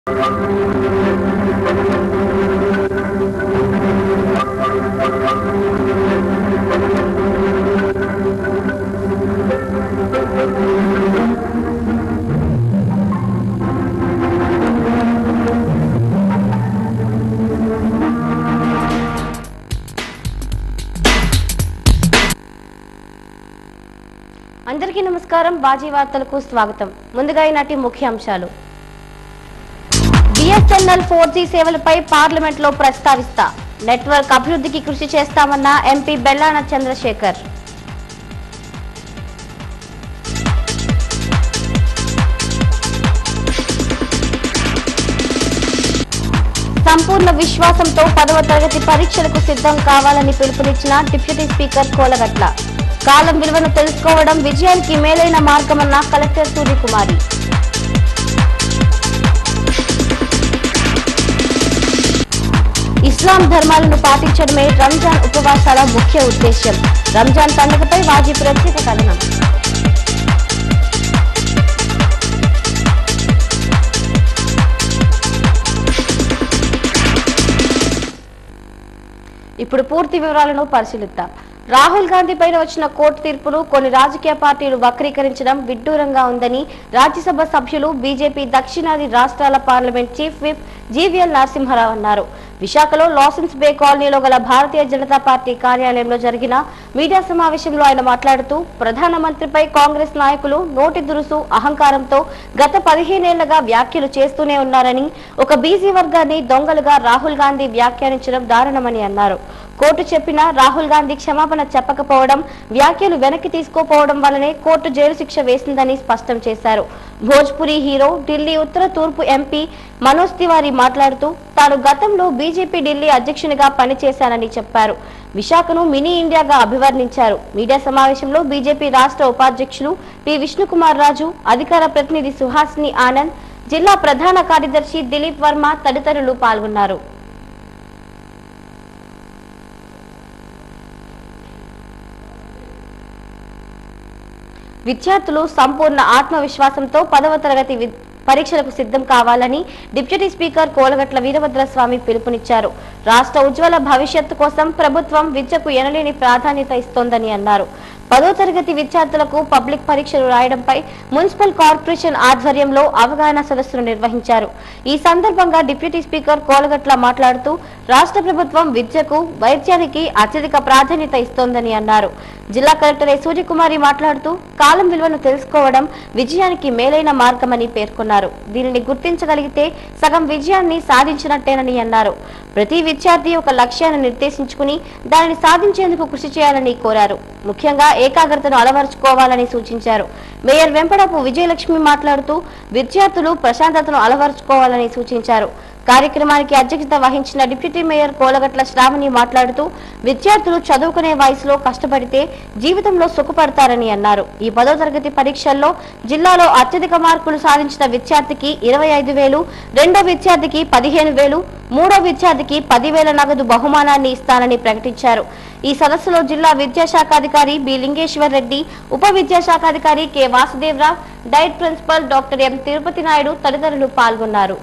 అందరికీ నమస్కారం బాజీ వార్తలకు స్వాగతం ముందుగా ఈనాటి ముఖ్యాంశాలు బిఎస్ఎన్ఎల్ ఫోర్ జీ సేవలపై పార్లమెంట్ లో ప్రస్తావిస్తా నెట్వర్క్ అభివృద్ధికి కృషి చేస్తామన్న ఎంపీ బెల్లాన చంద్రశేఖర్ సంపూర్ణ విశ్వాసంతో పదవ తరగతి పరీక్షలకు సిద్ధం కావాలని పిలుపునిచ్చిన డిప్యూటీ స్పీకర్ కోలగట్ల కాలం విలువను తెలుసుకోవడం విజయానికి మేలైన మార్గమన్న కలెక్టర్ సూర్యకుమారి ఇస్లాం ధర్మాలను పాటించడమే రంజాన్ ఉపవాసాల ముఖ్య ఉద్దేశ్యం రంజాన్ పండుగపై వాజీ ప్రత్యేక కథనం ఇప్పుడు పూర్తి వివరాలను పరిశీలిద్దాం రాహుల్ గాంధీ పైన వచ్చిన కోర్టు తీర్పును కొన్ని రాజకీయ పార్టీలు వక్రీకరించడం విడ్డూరంగా ఉందని రాజ్యసభ సభ్యులు బీజేపీ దక్షిణాది రాష్ట్రాల parliament chief whip GVL Narasimha Rao విశాఖలో లాసెన్స్ బే కాలనీలో గల భారతీయ జనతా పార్టీ కార్యాలయంలో జరిగిన మీడియా సమావేశంలో ఆయన మాట్లాడుతూ ప్రధానమంత్రిపై కాంగ్రెస్ నాయకులు నోటి దురుసు అహంకారంతో గత పదిహేనేళ్లుగా వ్యాఖ్యలు చేస్తూనే ఉన్నారని ఒక బీసీ వర్గాన్ని దొంగలుగా రాహుల్ గాంధీ వ్యాఖ్యానించడం దారుణమని అన్నారు కోర్టు చెప్పినా రాహుల్ గాంధీ క్షమాపణ చెప్పకపోవడం వ్యాఖ్యలు వెనక్కి తీసుకోపోవడం వల్లనే కోర్టు జైలు శిక్ష వేసిందని స్పష్టం చేశారు భోజ్పురి హీరో ఢిల్లీ ఉత్తర తూర్పు ఎంపీ మనోజ్ తివారీ మాట్లాడుతూ తాను గతంలో బీజేపీ ఢిల్లీ అధ్యక్షునిగా పనిచేశానని చెప్పారు విశాఖను మినీ ఇండియాగా అభివర్ణించారు మీడియా సమావేశంలో బీజేపీ రాష్ట్ర ఉపాధ్యక్షులు పి విష్ణుకుమార్ రాజు అధికార ప్రతినిధి సుహాసిని ఆనంద్ జిల్లా ప్రధాన కార్యదర్శి దిలీప్ వర్మ తదితరులు పాల్గొన్నారు విద్యార్థులు సంపూర్ణ ఆత్మవిశ్వాసంతో పదవ తరగతి వి- పరీక్షలకు సిద్ధం కావాలని డిప్యూటీ స్పీకర్ కోలగట్ల వీరభద్రస్వామి పిలుపునిచ్చారు రాష్ట్ర ఉజ్వల భవిష్యత్తు కోసం ప్రభుత్వం విద్యకు ఎనలేని ప్రాధాన్యత ఇస్తోందని అన్నారు పదో తరగతి విద్యార్థులకు పబ్లిక్ పరీక్షలు రాయడంపై మున్సిపల్ కార్పొరేషన్ ఆధ్వర్యంలో అవగాహన సదస్సును నిర్వహించారు ఈ సందర్భంగా డిప్యూటీ స్పీకర్ కోలగట్ల మాట్లాడుతూ రాష్ట్ర ప్రభుత్వం విద్యకు వైద్యానికి అత్యధిక ప్రాధాన్యత ఇస్తోందని అన్నారు జిల్లా కలెక్టర్ ఏ సూర్యకుమారి మాట్లాడుతూ కాలం విలువను తెలుసుకోవడం విజయానికి మేలైన మార్గమని పేర్కొన్నారు దీనిని గుర్తించగలిగితే సగం విజయాన్ని సాధించినట్టేనని అన్నారు ప్రతి విద్యార్థి ఒక లక్ష్యాన్ని నిర్దేశించుకుని దానిని సాధించేందుకు కృషి చేయాలని కోరారు ముఖ్యంగా ఏకాగ్రతను అలవరుచుకోవాలని సూచించారు మేయర్ వెంపడపు విజయలక్ష్మి మాట్లాడుతూ విద్యార్థులు ప్రశాంతతను అలవరుచుకోవాలని సూచించారు కార్యక్రమానికి అధ్యక్షత వహించిన డిప్యూటీ మేయర్ కోలగట్ల శ్రావణి మాట్లాడుతూ విద్యార్థులు చదువుకునే వయసులో కష్టపడితే జీవితంలో సుఖపడతారని అన్నారు ఈ పదో తరగతి పరీక్షల్లో జిల్లాలో అత్యధిక మార్కులు సాధించిన విద్యార్థికి ఇరవై ఐదు వేలు రెండో విద్యార్థికి పదిహేను వేలు మూడో విద్యార్థికి పదివేల నగదు బహుమానాన్ని ఇస్తానని ప్రకటించారు ఈ సదస్సులో జిల్లా విద్యాశాఖాధికారి బి లింగేశ్వర్ రెడ్డి ఉప విద్యాశాఖాధికారి K Vasudevarao DIET principal doctor M Tirupati Naidu తదితరులు పాల్గొన్నారు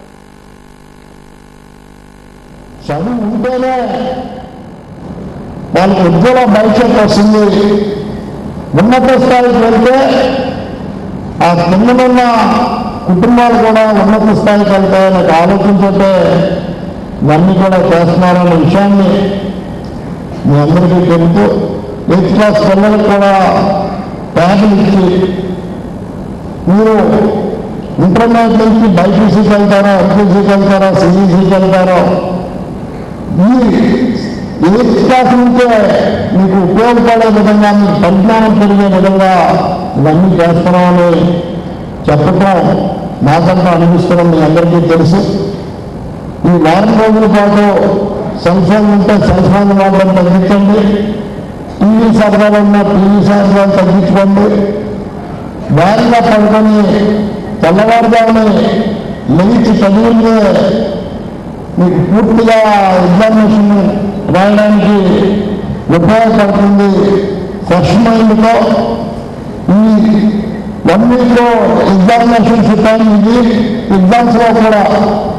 చదువు ఉంటేనే వాళ్ళకి ఉజ్వల భవిష్యత్తు వస్తుంది ఉన్నత స్థాయికి వెళ్తే ఆ కిందనున్న కుటుంబాలు కూడా ఉన్నత స్థాయికి వెళ్తాయని ఒక ఆలోచించుంటే ఇవన్నీ కూడా చేస్తున్నారనే విషయాన్ని మీ అందరికీ తెలుసు ఎయిత్ క్లాస్ పిల్లలకు కూడా ట్యాబ్లు ఇచ్చి మీరు ఇంటర్మీడియట్ నుంచి బైపీసీకి వెళ్తారో ఎంపీసీకి వెళ్తారో సిఈసీకి వెళ్తారో ఈ ఎయిత్ క్లాస్ నుంచే మీకు ఉపయోగపడే విధంగా మీకు పరిజ్ఞానం పెరిగే విధంగా ఇవన్నీ చేస్తున్నామని చెప్పటం నాకంతా అనిపిస్తున్నాం మీ అందరికీ తెలుసు ఈ వారం రోజుల పాటు సెల్ ఫోన్ ఉంటే సెల్ ఫోన్ వాడడం తగ్గించండి టీవీ సరదాలు ఉన్న టీవీ సరదాలు తగ్గించుకోండి వారిగా పడుకొని తెల్లవారుజాముని లేచి చదువులే మీకు పూర్తిగా ఎగ్జామినేషన్ రాయడానికి ఉపయోగపడుతుంది ఫ్రెష్ మైండ్తో ఈ వన్ వీక్లో ఎగ్జామినేషన్స్ టైం ఇది ఎగ్జామ్స్లో కూడా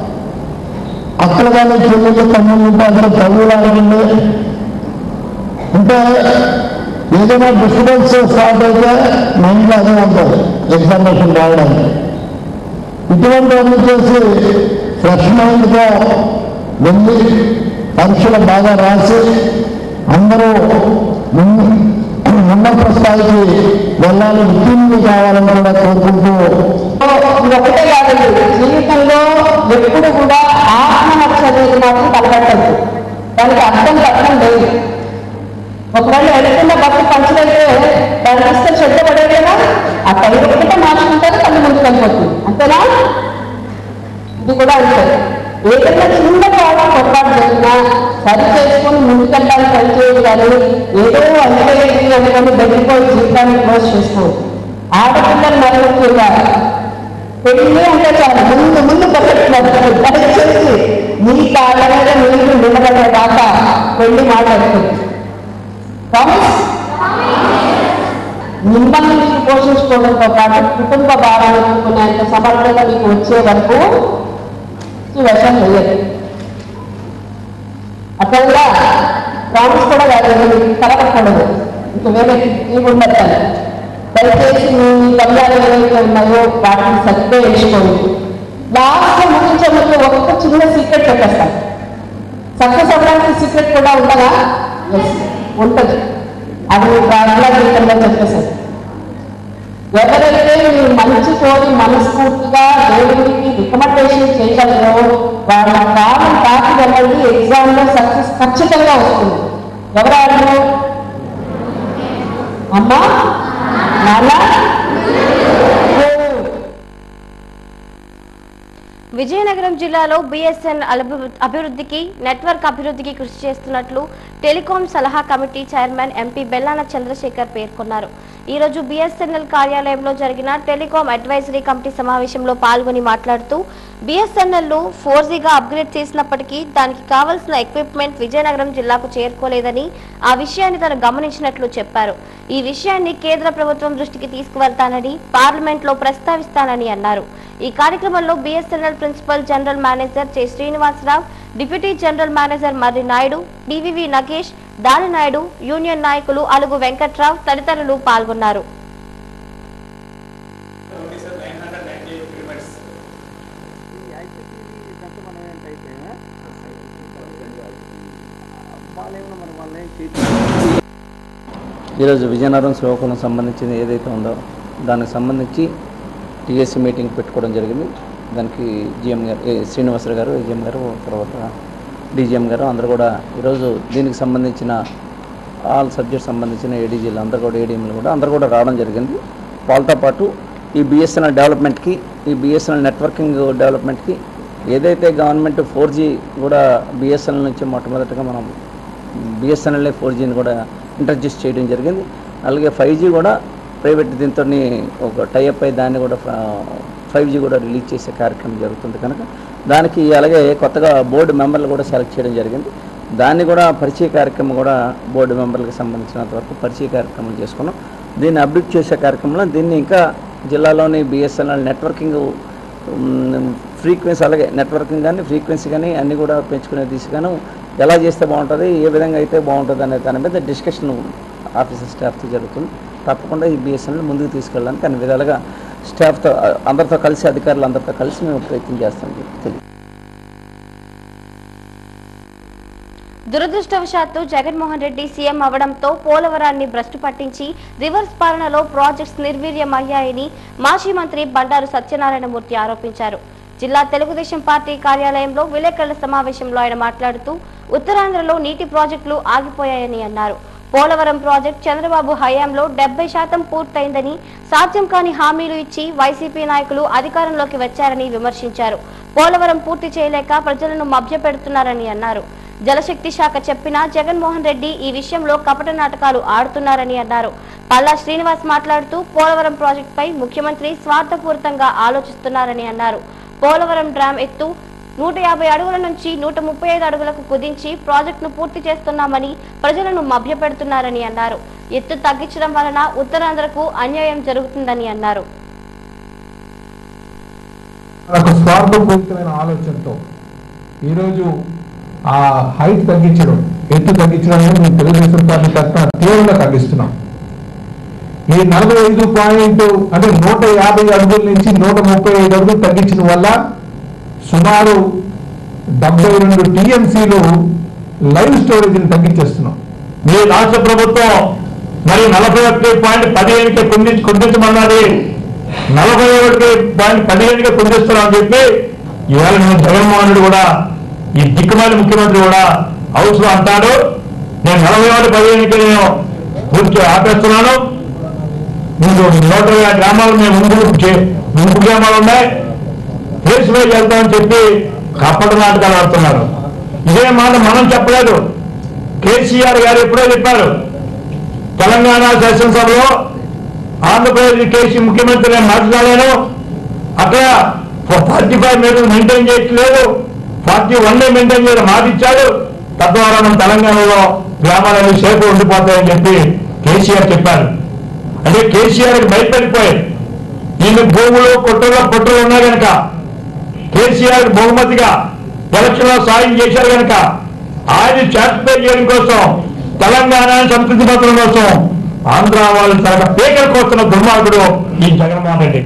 అక్కలు కానీ చెల్లెళ్ళు తమ్ముళ్ళు ఉంటే అందరూ చదువులు అడగండి అంటే ఏదైనా డిస్టర్బెన్స్ స్టార్ట్ అయితే మైండ్లో అదే ఉంటుంది ఎగ్జామినేషన్ రావడానికి ఇటువంటి అన్ని చేసి ఫ్రెష్ మైండ్తో వెళ్ళి పరీక్షలు బాగా రాసి అందరూ ముందు ఉన్నత స్థాయికి వెళ్ళాలి ఉత్తీర్ణులు కావాలని కూడా కోరుకుంటూ ఇది ఒకటే కాదండి జీవితంలో ఎప్పుడు కూడా ఆత్మహత్య అనేది మాత్రం తలపెట్టద్దు దానికి అర్థం అర్థం లేదు ఒకవేళ ఎడకుండా భక్తి పంచలైతే దాని ఇస్తే చెడ్డ పడేదేనా ఆ కై ఒక్కటే మార్చుకుంటారు కళ్ళు ముందుకు వెళ్ళిపోతుంది అంతేనా ఇది కూడా అంతే ఏదైనా చిన్న పాట పొరపాటు జరిగినా సరి చేసుకొని ముందుకెళ్ళడానికి ట్రై చేయాలి కానీ ఏదో అంటే ఇది అనుకొని బెదిరిపోయి జీవితాన్ని క్లోజ్ చేసుకోవద్దు ఆడపిల్లలు మరి ముఖ్యంగా పెళ్లి అంటే చాలు ముందు ముందు పక్కట్టున్నారు దయచేసి మీ కాళ్ళ మీద నీళ్లు నిలబడే దాకా పెళ్లి మాట్లాడుతుంది ప్రామిస్ మిమ్మల్ని మీకు పోషించుకోవడంతో పాటు కుటుంబ భారాన్ని ఎదుర్కొనేంత సమర్థత మీకు వచ్చే వరకు ఈ విషయం వేయదు అట్లా ప్రామిస్ కూడా కాదు కలగకూడదు ఇంక వేరే ఇవి ఉండదు దయచేసి మీ బంగారు ఏవైతే ఉన్నాయో వాటిని సరిగ్గా వేసుకోండి లాస్ట్ ముగించే ముందు ఒక్క చిన్న సీక్రెట్ చెప్పేస్తాను సక్సెస్ అవ్వడానికి సీక్రెట్ కూడా ఉండదా ఎస్ ఉంటుంది అది మీ ప్రార్థన జీవితంలో చెప్పేశారు ఎవరైతే మీరు మంచి కోరి మనస్ఫూర్తిగా దేవుడికి రికమెండేషన్ చేయగలరో వాళ్ళ కాలం దాటి వెళ్ళండి ఎగ్జామ్ లో సక్సెస్ ఖచ్చితంగా వస్తుంది ఎవరు అమ్మా నాన్న విజయనగరం జిల్లాలో బిఎస్ఎన్ అభివృద్ధికి నెట్వర్క్ అభివృద్ధికి కృషి చేస్తున్నట్లు టెలికాం సలహా కమిటీ చైర్మన్ ఎంపీ బెల్లాన చంద్రశేఖర్ పేర్కొన్నారు ఈ రోజు బిఎస్ఎన్ఎల్ కార్యాలయంలో జరిగిన టెలికాం అడ్వైజరీ కమిటీ సమావేశంలో పాల్గొని మాట్లాడుతూ బిఎస్ఎన్ఎల్ ను ఫోర్ జీగా అప్గ్రేడ్ చేసినప్పటికీ దానికి కావలసిన ఎక్విప్మెంట్ విజయనగరం జిల్లాకు చేరుకోలేదని ఆ విషయాన్ని తను గమనించినట్లు చెప్పారు ఈ విషయాన్ని కేంద్ర ప్రభుత్వం దృష్టికి తీసుకువెళ్తానని పార్లమెంట్ లో ప్రస్తావిస్తానని అన్నారు ఈ కార్యక్రమంలో BSNL principal general manager J Srinivasarao deputy general manager మర్రి నాయుడు డివివి నగేష్ దాని నాయుడు యూనియన్ నాయకులు అలుగు వెంకట్రావు తదితరులు పాల్గొన్నారు ఈరోజు విజయనగరం శ్లోకం సంబంధించింది ఏదైతే ఉందో దానికి సంబంధించి టీఎస్సీ మీటింగ్ పెట్టుకోవడం జరిగింది దానికి జిఎం గారు ఏ, శ్రీనివాసరావు గారు ఏజిఎం గారు తర్వాత డీజీఎం గారు అందరూ కూడా ఈరోజు దీనికి సంబంధించిన ఆల్ సబ్జెక్ట్ సంబంధించిన ఏడీజీలు అందరూ కూడా ఏడీఎంలు కూడా అందరూ కూడా రావడం జరిగింది వాళ్ళతో పాటు ఈ బిఎస్ఎన్ఎల్ డెవలప్మెంట్కి ఈ బిఎస్ఎన్ఎల్ నెట్వర్కింగ్ డెవలప్మెంట్కి ఏదైతే గవర్నమెంట్ ఫోర్ జీ కూడా బిఎస్ఎన్ఎల్ నుంచి మొట్టమొదటిగా మనం బిఎస్ఎన్ఎల్ఏ ఫోర్ జీని కూడా ఇంట్రడ్యూస్ చేయడం జరిగింది అలాగే ఫైవ్ జీ కూడా ప్రైవేట్ దీంతో ఒక టైఅప్ అయి దాన్ని కూడా ఫైవ్ జీ కూడా రిలీజ్ చేసే కార్యక్రమం జరుగుతుంది కనుక దానికి అలాగే కొత్తగా బోర్డు మెంబర్లు కూడా సెలెక్ట్ చేయడం జరిగింది దాన్ని కూడా పరిచయ కార్యక్రమం కూడా బోర్డు మెంబర్లకు సంబంధించినంత వరకు పరిచయ కార్యక్రమం చేసుకున్నాం దీన్ని అభివృద్ధి చేసే కార్యక్రమంలో దీన్ని ఇంకా జిల్లాలోని బిఎస్ఎన్ఎల్ నెట్వర్కింగ్ ఫ్రీక్వెన్సీ అలాగే నెట్వర్కింగ్ కానీ ఫ్రీక్వెన్సీ కానీ అన్నీ కూడా పెంచుకునే దిశగాను ఎలా చేస్తే బాగుంటుంది ఏ విధంగా అయితే బాగుంటుంది అనే దాని మీద డిస్కషన్ ఆఫీసర్ స్టాఫ్తో జరుగుతుంది తప్పకుండా ఈ బిఎస్ఎన్ఎల్ ముందుకు తీసుకెళ్ళడానికి అన్ని విధాలుగా స్టాఫ్తో అందరితో కలిసి అధికారులు అందరితో కలిసి మేము ప్రయత్నం చేస్తాం తెలియదు దురదృష్టవశాత్తు జగన్మోహన్ రెడ్డి సీఎం అవడంతో పోలవరాన్ని భ్రష్టు పట్టించి రివర్స్ పాలనలో ప్రాజెక్ట్స్ నిర్వీర్యమయ్యాయని మాజీ మంత్రి బండారు సత్యనారాయణమూర్తి ఆరోపించారు జిల్లా తెలుగుదేశం పార్టీ కార్యాలయంలో విలేకరుల సమావేశంలో ఆయన మాట్లాడుతూ ఉత్తరాంధ్రలో నీటి ప్రాజెక్టులు ఆగిపోయాయని అన్నారు పోలవరం ప్రాజెక్ట్ చంద్రబాబు హయాంలో డెబ్బై శాతం పూర్తయిందని సాధ్యం కాని హామీలు ఇచ్చి వైసీపీ నాయకులు అధికారంలోకి వచ్చారని విమర్శించారు పోలవరం పూర్తి చేయలేక ప్రజలను మభ్యపెడుతున్నారని అన్నారు జలశక్తి శాఖ చెప్పినా జగన్మోహన్ రెడ్డి ఈ విషయంలో కపట నాటకాలు ఆడుతున్నారని అన్నారు పల్లా శ్రీనివాస్ మాట్లాడుతూ పోలవరం ప్రాజెక్టుపై ముఖ్యమంత్రి స్వార్థపూరితంగా ఆలోచిస్తున్నారని అన్నారు పోలవరం డ్యాం ఎత్తు నూట యాభై అడుగుల నుంచి నూట ముప్పై ఐదు అడుగులకు కుదించి ప్రాజెక్టును పూర్తి చేస్తున్నామని ప్రజలను మభ్యపెడుతున్నారని అన్నారు ఎత్తు తగ్గించడం వలన ఉత్తరాంధ్రకు అన్యాయం జరుగుతుందని అన్నారు ఒక స్వార్థపూరితమైన ఆలోచనతో ఈరోజు ఆ హైట్ తగ్గించడం ఎత్తు తగ్గించడం అనేది మేము తెలుగుదేశం పార్టీ తరఫున తీవ్రంగా ఖండిస్తున్నాం ఈ నలభై ఐదు పాయింట్ అంటే నూట యాభై అడుగుల నుంచి నూట ముప్పై ఐదు అడుగులు తగ్గించడం వల్ల సుమారు డెబ్బై రెండు టీఎంసీలు లైవ్ స్టోరేజ్ని తగ్గించేస్తున్నాం మీ రాష్ట్ర ప్రభుత్వం మరి నలభై ఒకటి పాయింట్ పదిహేనుకి కుంది కుందించమన్నది నలభై ఒకటి పాయింట్ పదిహేనుకి కుందిస్తున్నామని చెప్పి ఇవాళ నేను జగన్మోహన్ రెడ్డి కూడా ఈ దిక్కుమాలి ముఖ్యమంత్రి కూడా హౌస్ లో అంటాడు నేను నలభై ఒకటి పదిహేనుకి నేను పూర్తి ఆపేస్తున్నాను మీకు నూట ఇరవై గ్రామాలు మేము ముందు చే- ముందు గ్రామాలు ఉన్నాయి ఫేస్ వైజ్ వెళ్తామని చెప్పి కప్పటి నాటకాలు ఆడుతున్నారు ఇదే మాట మనం చెప్పలేదు కేసీఆర్ గారు ఎప్పుడో చెప్పారు తెలంగాణ శాసనసభలో ఆంధ్రప్రదేశ్ కేసీ ముఖ్యమంత్రి నేను మాట్లాడాను అక్కడ ఫార్టీ ఫైవ్ మీటర్ మెయింటైన్ చేయట్లేదు ఫార్టీ వన్ మెయింటైన్ చేయడం మాట ఇచ్చాడు తద్వారా మన తెలంగాణలో గ్రామాలన్నీ సేపు ఉండిపోతాయని చెప్పి కేసీఆర్ చెప్పారు అంటే కేసీఆర్కి భయపడిపోయారు ఈయన భూములు కొట్టలో పొట్టలు ఉన్నాయి కనుక కేసీఆర్ బహుమతిగా ఎలక్షన్ లో సాయం చేశారు కనుక ఆయన చాటిపై చేయడం కోసం తెలంగాణ సంస్కృతి పత్రం కోసం ఆంధ్ర వాళ్ళు తన పేకలు కోస్తున్న దుర్మార్గుడు ఈ జగన్మోహన్ రెడ్డి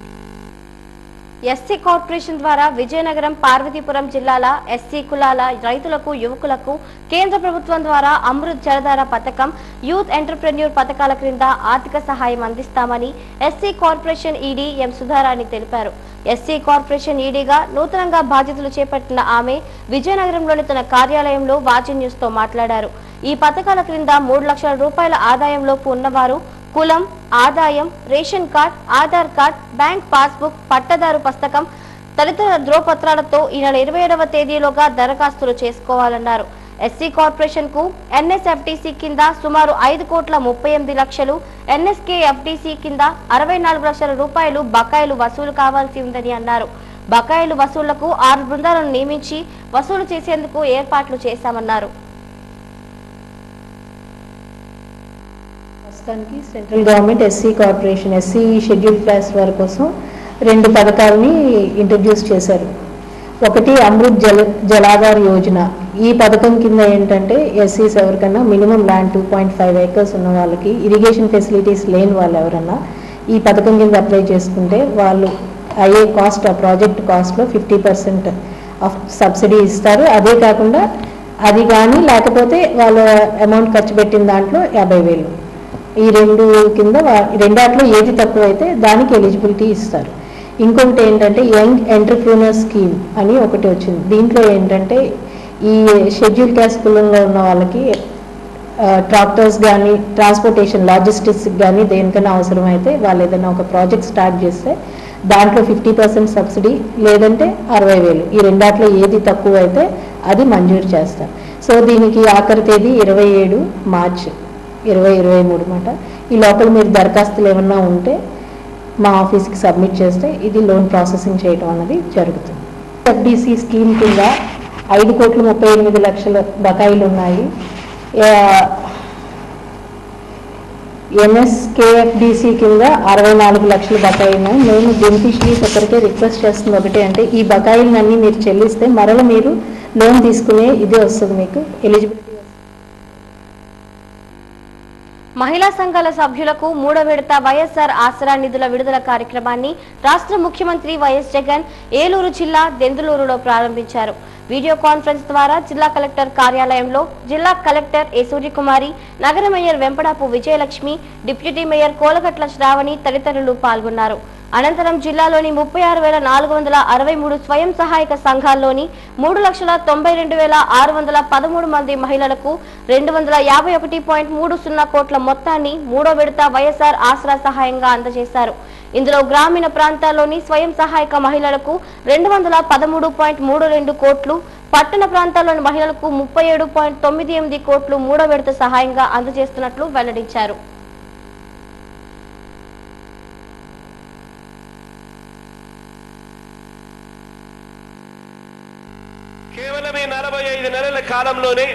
ఎస్సీ కార్పొరేషన్ ద్వారా విజయనగరం పార్వతీపురం జిల్లాల ఎస్సీ కులాల రైతులకు యువకులకు కేంద్ర ప్రభుత్వం ద్వారా అమృత్ జలధార పథకం యూత్ ఎంటర్ప్రెన్యూర్ పథకాల క్రింద ఆర్థిక సహాయం అందిస్తామని SC corporation ED M Sudharani తెలిపారు ఎస్సీ కార్పొరేషన్ ఈడీగా నూతనంగా బాధ్యతలు చేపట్టిన ఆమె విజయనగరంలోని తన కార్యాలయంలో వాచి న్యూస్ తో మాట్లాడారు ఈ పథకాల క్రింద మూడు లక్షల రూపాయల ఆదాయంలోపు ఉన్నవారు కులం ఆదాయం ration card Aadhaar card bank passbook పట్టదారు పుస్తకం తదితర ధ్రువపత్రాలతో ఈ నెల ఇరవై ఏడవ తేదీలోగా దరఖాస్తులు చేసుకోవాలన్నారు ఎస్సీ కార్పొరేషన్ కు ఎన్ఎస్ఎఫ్టీసీ కింద సుమారు ఐదు కోట్ల ముప్పై ఎనిమిది లక్షలు ఎన్ఎస్కే ఎఫ్టీసీ కింద అరవై నాలుగు లక్షల రూపాయలు బకాయిలు వసూలు కావాల్సి ఉందని అన్నారు బకాయిలు వసూళ్లకు ఆరు బృందాలను నియమించి వసూలు చేసేందుకు ఏర్పాట్లు చేశామన్నారు ప్రస్తుతానికి central government SC corporation SC schedule class వారి కోసం రెండు పథకాలని ఇంట్రడ్యూస్ చేశారు ఒకటి అమృత్ జల జలాధార్ యోజన ఈ పథకం కింద ఏంటంటే ఎస్సీస్ ఎవరికన్నా minimum land two point five acres ఉన్న వాళ్ళకి ఇరిగేషన్ ఫెసిలిటీస్ లేని వాళ్ళు ఎవరన్నా ఈ పథకం కింద అప్లై చేసుకుంటే వాళ్ళు అయ్యే కాస్ట్ ఆ ప్రాజెక్ట్ కాస్ట్లో ఫిఫ్టీ పర్సెంట్ ఆఫ్ సబ్సిడీ ఇస్తారు అదే కాకుండా అది కానీ లేకపోతే వాళ్ళ అమౌంట్ ఖర్చు పెట్టిన దాంట్లో యాభై వేలు ఈ రెండు కింద వా- రెండాట్లో ఏది తక్కువ అయితే దానికి ఎలిజిబిలిటీ ఇస్తారు ఇంకొకటి ఏంటంటే యంగ్ ఎంటర్ప్రూనర్ స్కీమ్ అని ఒకటి వచ్చింది దీంట్లో ఏంటంటే ఈ షెడ్యూల్ క్యాస్ట్ కులంలో ఉన్న వాళ్ళకి ట్రాక్టర్స్ కానీ ట్రాన్స్పోర్టేషన్ లాజిస్టిక్స్ కానీ దేనికైనా అవసరమైతే వాళ్ళు ఏదైనా ఒక ప్రాజెక్ట్ స్టార్ట్ చేస్తే దాంట్లో ఫిఫ్టీ పర్సెంట్ సబ్సిడీ లేదంటే అరవై వేలు ఈ రెండాట్లో ఏది తక్కువ అయితే అది మంజూరు చేస్తారు సో దీనికి ఆఖరి తేదీ ఇరవై ఏడు మార్చ్ ఇరవై ఇరవై మూడు మాట ఈ లోపల మీరు దరఖాస్తులు ఏమన్నా ఉంటే మా ఆఫీస్కి సబ్మిట్ చేస్తే ఇది లోన్ ప్రాసెసింగ్ చేయడం అన్నది జరుగుతుంది ఎఫ్డిసి స్కీమ్ కింద ఐదు కోట్ల ముప్పై ఎనిమిది లక్షల బకాయిలు ఉన్నాయి ఎన్ఎస్కేఎఫ్డిసి కింద అరవై నాలుగు లక్షల బకాయి ఉన్నాయి నేను బెనిఫిషరీస్ ఒకరికే రిక్వెస్ట్ చేస్తుంది ఒకటి అంటే ఈ బకాయిలన్నీ మీరు చెల్లిస్తే మరల మీరు లోన్ తీసుకునే ఇది వస్తుంది మీకు ఎలిజిబిలిటీ మహిళా సంఘాల సభ్యులకు మూడో విడత వైఎస్ఆర్ ఆసరా నిధుల విడుదల కార్యక్రమాన్ని రాష్ట్ర ముఖ్యమంత్రి వైఎస్ జగన్ ఏలూరు జిల్లా దెందులూరులో ప్రారంభించారు వీడియో కాన్ఫరెన్స్ ద్వారా జిల్లా కలెక్టర్ కార్యాలయంలో జిల్లా కలెక్టర్ ఏ సూర్యకుమారి నగర mayor Vempadapu Vijayalakshmi deputy mayor Kolagatla Sravani తదితరులు పాల్గొన్నారు అనంతరం జిల్లాలోని ముప్పై ఆరు వేల నాలుగు వందల అరవై మూడు స్వయం సహాయక సంఘాల్లోని మూడు లక్షల తొంభై రెండు వేల ఆరు వందల పదమూడు మంది మహిళలకు రెండు వందల యాభై ఒకటి పాయింట్ మూడు సున్నా కోట్ల మొత్తాన్ని మూడో విడత వైఎస్ఆర్ ఆసరా సహాయంగా అందజేశారు ఇందులో గ్రామీణ ప్రాంతాల్లోని స్వయం సహాయక మహిళలకు రెండు వందల పదమూడు పాయింట్ మూడు రెండు కోట్లు పట్టణ ప్రాంతాల్లోని మహిళలకు ముప్పై ఏడు పాయింట్ తొమ్మిది ఎనిమిది కోట్లు మూడో విడత సహాయంగా అందజేస్తున్నట్లు వెల్లడించారు కేవలం ఈ నలభై ఐదు నెలల కాలంలోనే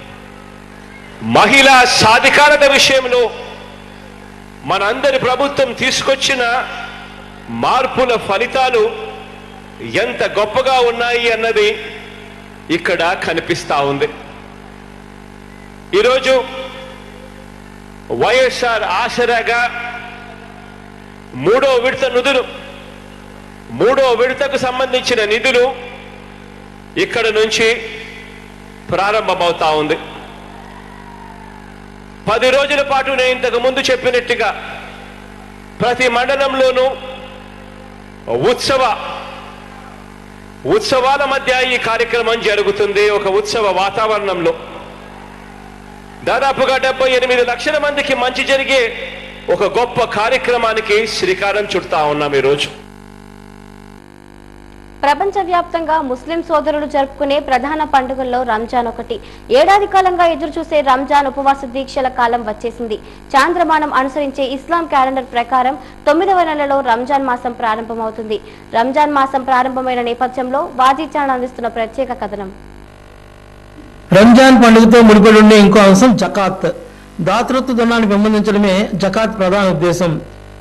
మహిళా సాధికారత విషయంలో మనందరి ప్రభుత్వం తీసుకొచ్చిన మార్పుల ఫలితాలు ఎంత గొప్పగా ఉన్నాయి అన్నది ఇక్కడ కనిపిస్తా ఉంది ఈరోజు వైఎస్ఆర్ ఆసరాగా మూడో విడత నిధులు మూడో విడతకు సంబంధించిన నిధులు ఇక్కడ నుంచి ప్రారంభమవుతా ఉంది పది రోజుల పాటు నేను ఇంతకు ముందు చెప్పినట్టుగా ప్రతి మండలంలోనూ ఉత్సవ ఉత్సవాల మధ్య ఈ కార్యక్రమం జరుగుతుంది ఒక ఉత్సవ వాతావరణంలో దాదాపుగా డెబ్బై ఎనిమిది లక్షల మందికి మంచి జరిగే ఒక గొప్ప కార్యక్రమానికి శ్రీకారం చుడతా ఉన్నాం ఈరోజు ప్రపంచవ్యాప్తంగా ముస్లిం సోదరులు జరుపుకునే ప్రధాన పండుగల్లో రంజాన్ ఒకటి ఏడాది కాలంగా ఎదురుచూసే రంజాన్ ఉపవాస దీక్షల కాలం వచ్చేసింది చాంద్రమానం అనుసరించే ఇస్లాం క్యాలెండర్ ప్రకారం తొమ్మిదవ నెలలో రంజాన్ మాసం ప్రారంభమవుతుంది రంజాన్ మాసం ప్రారంభమైన నేపథ్యంలో వాజీ ఛానల్ అందిస్తున్న ప్రత్యేక కథనం రంజాన్ పండుగతో ముడిపడి ఉండే ఇంకో అంశం జకాత్ దాతృత్వ ధనాన్ని పెంపొందించడమే జకాత్ ప్రధాన ఉద్దేశం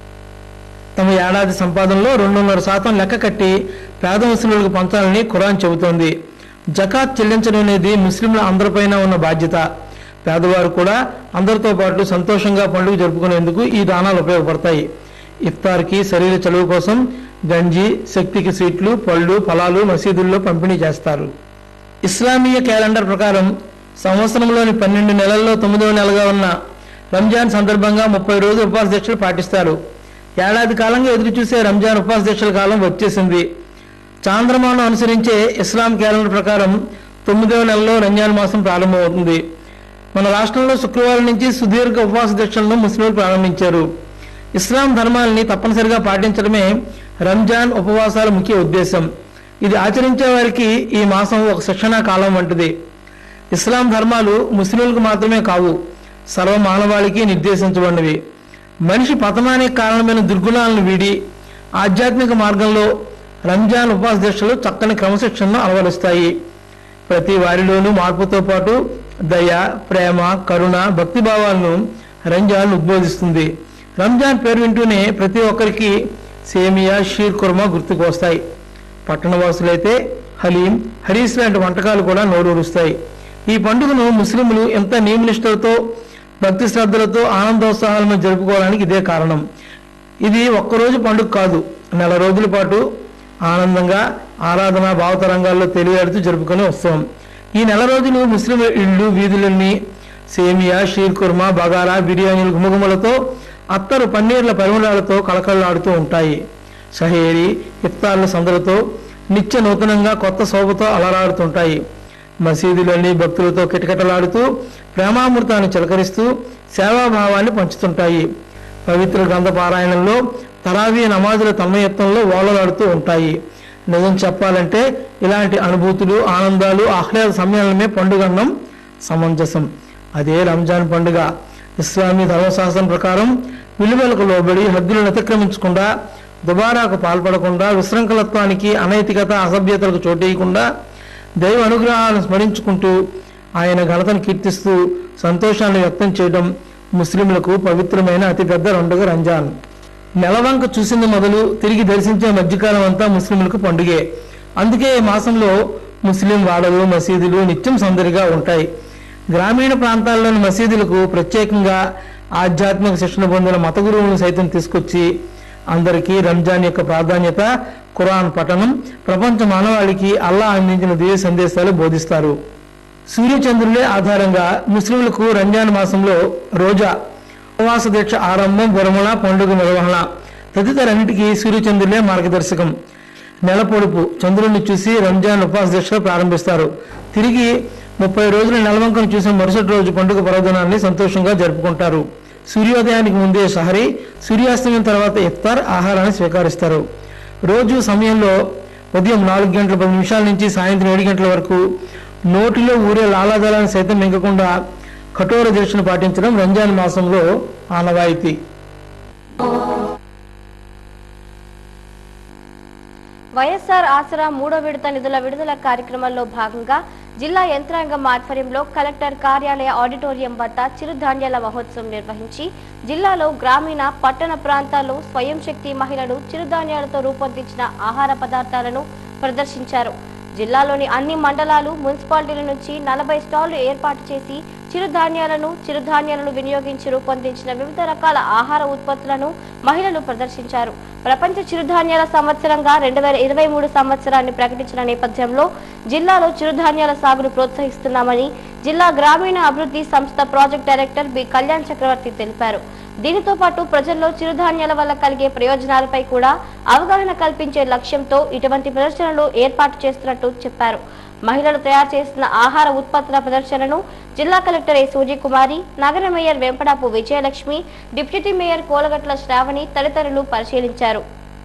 తమ ఏడాది సంపాదనలో రెండున్నర శాతం లెక్క కట్టి పేద ముస్లింలకు పంచాలని ఖురాన్ చెబుతోంది జకాత్ చెల్లించడం అనేది ముస్లింల అందరిపైన ఉన్న బాధ్యత పేదవారు కూడా అందరితో పాటు సంతోషంగా పండుగ జరుపుకునేందుకు ఈ దానాలు ఉపయోగపడతాయి ఇఫ్తార్కి శరీర చలువు కోసం గంజి శక్తికి స్వీట్లు పళ్ళు ఫలాలు మసీదుల్లో పంపిణీ చేస్తారు ఇస్లామీయ క్యాలెండర్ ప్రకారం సంవత్సరంలోని పన్నెండు నెలల్లో తొమ్మిదవ నెలగా ఉన్న రంజాన్ సందర్భంగా ముప్పై రోజులు ఉపవాస దీక్షలు పాటిస్తారు ఏడాది కాలంగా ఎదురు చూసే రంజాన్ ఉపవాస దీక్షల కాలం వచ్చేసింది చాంద్రమానం అనుసరించే ఇస్లాం క్యాలెండర్ ప్రకారం తొమ్మిదవ నెలలో రంజాన్ మాసం ప్రారంభమవుతుంది మన రాష్ట్రంలో శుక్రవారం నుంచి సుదీర్ఘ ఉపవాస దీక్షలను ముస్లింలు ప్రారంభించారు ఇస్లాం ధర్మాల్ని తప్పనిసరిగా పాటించడమే రంజాన్ ఉపవాసాల ముఖ్య ఉద్దేశం ఇది ఆచరించే వారికి ఈ మాసం ఒక శిక్షణా కాలం వంటిది ఇస్లాం ధర్మాలు ముస్లింలకు మాత్రమే కావు సర్వ మానవాళికి నిర్దేశించబడినవి మనిషి పతనానికి కారణమైన దుర్గుణాలను వీడి ఆధ్యాత్మిక మార్గంలో రంజాన్ ఉపవాస దీక్షలు చక్కని క్రమశిక్షణను అలవరుస్తాయి ప్రతి వారిలోనూ మార్పుతో పాటు దయ ప్రేమ కరుణ భక్తి భావాలను రంజాన్ ఉద్బోధిస్తుంది రంజాన్ పేరు వింటూనే ప్రతి ఒక్కరికి సేమియా షీర్ కుర్మా గుర్తుకు వస్తాయి పట్టణవాసులైతే హలీం హరీస్ లాంటి వంటకాలు కూడా నోరూరుస్తాయి ఈ పండుగను ముస్లింలు ఎంత నియమనిష్టలతో భక్తి శ్రద్ధలతో ఆనందోత్సాహాలను జరుపుకోవడానికి ఇదే కారణం ఇది ఒక్కరోజు పండుగ కాదు నెల రోజుల పాటు ఆనందంగా ఆరాధన భావతరంగాల్లో తెలియాడుతూ జరుపుకునే ఉత్సవం ఈ నెల రోజులు ముస్లిం ఇళ్ళు వీధులన్నీ సేమియా షీర్ కుర్మా బగారా బిర్యానీలు గుమగుమలతో అత్తరు పన్నీర్ల పరిమళాలతో కళకళలాడుతూ ఉంటాయి షహేరి ఇఫ్తార్ల సందలతో నిత్య నూతనంగా కొత్త శోభతో అలరాడుతుంటాయి మసీదులన్నీ భక్తులతో కిటకిటలాడుతూ ప్రేమామృతాన్ని చిలకరిస్తూ సేవాభావాన్ని పంచుతుంటాయి పవిత్ర గ్రంథ పారాయణంలో తరావీ నమాజుల తన్మయత్వంలో ఓలలాడుతూ ఉంటాయి నిజం చెప్పాలంటే ఇలాంటి అనుభూతులు ఆనందాలు ఆహ్లాద సమ్మేళనమే పండుగన్నం సమంజసం అదే రంజాన్ పండుగ ఇస్లామీ ధర్మశాస్త్రం ప్రకారం విలువలకు లోబడి హద్దులను అతిక్రమించకుండా దుబారాకు పాల్పడకుండా విశృంఖలత్వానికి అనైతికత అసభ్యతలకు చోటేయకుండా దైవ అనుగ్రహాలను స్మరించుకుంటూ ఆయన ఘనతను కీర్తిస్తూ సంతోషాన్ని వ్యక్తం చేయడం ముస్లింలకు పవిత్రమైన అతిపెద్ద పండుగ రంజాన్ నెలవంక చూసింది మొదలు తిరిగి దర్శించే మధ్యకాలం అంతా ముస్లింలకు పండుగే అందుకే ఈ మాసంలో ముస్లిం వాడలు మసీదులు నిత్యం సందడిగా ఉంటాయి గ్రామీణ ప్రాంతాల్లోని మసీదులకు ప్రత్యేకంగా ఆధ్యాత్మిక శిక్షణ పొందిన మత గురువులను సైతం తీసుకొచ్చి అందరికీ రంజాన్ యొక్క ప్రాధాన్యత ఖురాన్ పఠనం ప్రపంచ మానవాళికి అల్లా అందించిన దివ్య సందేశాలు బోధిస్తారు సూర్యచంద్రులే ఆధారంగా ముస్లింలకు రంజాన్ మాసంలో రోజా ఉపవాస దీక్ష ఆరంభం విరమణ పండుగ నిర్వహణ తదితరన్నిటికీ సూర్యచంద్రులే మార్గదర్శకం నెల పొడుపు చంద్రుడిని చూసి రంజాన్ ఉపవాస దీక్ష ప్రారంభిస్తారు తిరిగి ముప్పై రోజుల నెలవంకను చూసిన మరుసటి రోజు పండుగ పర్వదినాన్ని సంతోషంగా జరుపుకుంటారు సూర్యోదయానికి ముందే సహరి సూర్యాస్తమయం తర్వాత ఇఫ్తార్ ఆహారాన్ని స్వీకరిస్తారు రోజు సమయంలో ఉదయం నాలుగు గంటల పది నిమిషాల నుంచి సాయంత్రం ఏడు గంటల వరకు నోటిలో ఊరే లాలాజలాన్ని సైతం మింగకుండా కఠోర దీక్షను పాటించడం రంజాన్ మాసంలో ఆనవాయితీ వైఎస్ఆర్ ఆసరా మూడో విడత నిధుల విడుదల కార్యక్రమంలో భాగంగా జిల్లా యంత్రాంగం ఆధ్వర్యంలో కలెక్టర్ కార్యాలయ ఆడిటోరియం వద్ద చిరుధాన్యాల మహోత్సవం నిర్వహించి జిల్లాలో గ్రామీణ పట్టణ ప్రాంతాల్లో స్వయం శక్తి మహిళలు చిరుధాన్యాలతో రూపొందించిన ఆహార పదార్థాలను ప్రదర్శించారు జిల్లాలోని అన్ని మండలాలు మున్సిపాలిటీల నుంచి నలభై స్టాళ్లు ఏర్పాటు చేసి చిరుధాన్యాలను చిరుధాన్యాలను వినియోగించి రూపొందించిన వివిధ రకాల ఆహార ఉత్పత్తులను మహిళలు ప్రదర్శించారు ప్రపంచ చిరుధాన్యాల సంవత్సరంగా రెండు వేల ఇరవై మూడు సంవత్సరాన్ని ప్రకటించిన నేపథ్యంలో జిల్లాలో చిరుధాన్యాల సాగును ప్రోత్సహిస్తున్నామని జిల్లా గ్రామీణ అభివృద్ధి సంస్థ project director B Kalyan Chakravarthi తెలిపారు దీనితో పాటు ప్రజల్లో చిరుధాన్యాల వల్ల కలిగే ప్రయోజనాలపై కూడా అవగాహన కల్పించే లక్ష్యంతో ఇటువంటి ప్రదర్శనలు ఏర్పాటు చేస్తున్నట్టు చెప్పారు మహిళలు తయారు చేసిన ఆహార ఉత్పత్తుల ప్రదర్శనను జిల్లా కలెక్టర్ ఏ సూర్యకుమారి నగర mayor Vempadapu Vijayalakshmi deputy mayor Kolagatla Sravani తదితరులు పరిశీలించారు